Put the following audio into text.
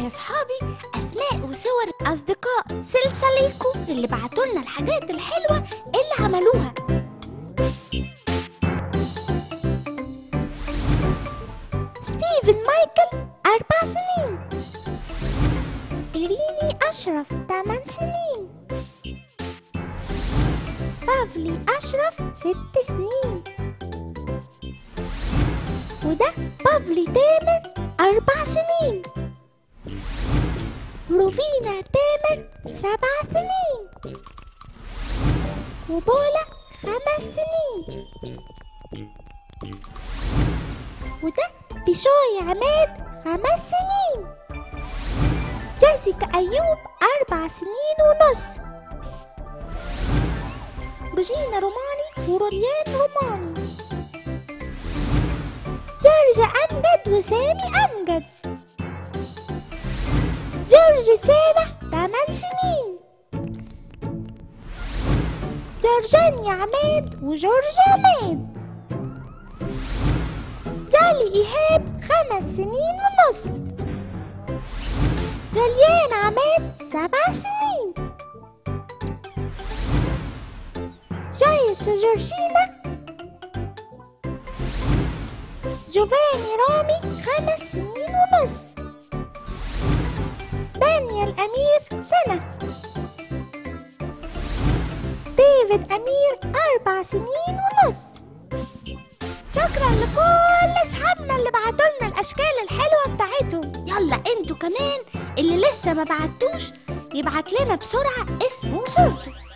يا صحابي أسماء وصور أصدقاء سلسليكو اللي بعتوا لنا الحاجات الحلوة اللي عملوها ستيفن مايكل أربع سنين إريني أشرف ثمان سنين بافلي أشرف ست سنين وده بافلي تامر أربع سنين روفينا تامر سبع سنين وبولا خمس سنين وده بشوي عماد خمس سنين جيسيكا أيوب أربع سنين ونص روجينا روماني وروليان روماني جورج أمجد وسامي أمجد جورج سامح تمن سنين جورجانيا عماد وجورج عماد دالي إيهاب خمس سنين ونص جليان عماد سبع سنين جايس وجورجينا جوفاني رامي خمس سنين ونص دانيال أمير سنة ديفيد أمير أربع سنين ونص شكرا لكل أصحابنا اللي بعتولنا الأشكال الحلوة بتاعتهم يلا انتوا كمان اللي لسه ما بعتوش يبعت لنا بسرعة اسمه وصورته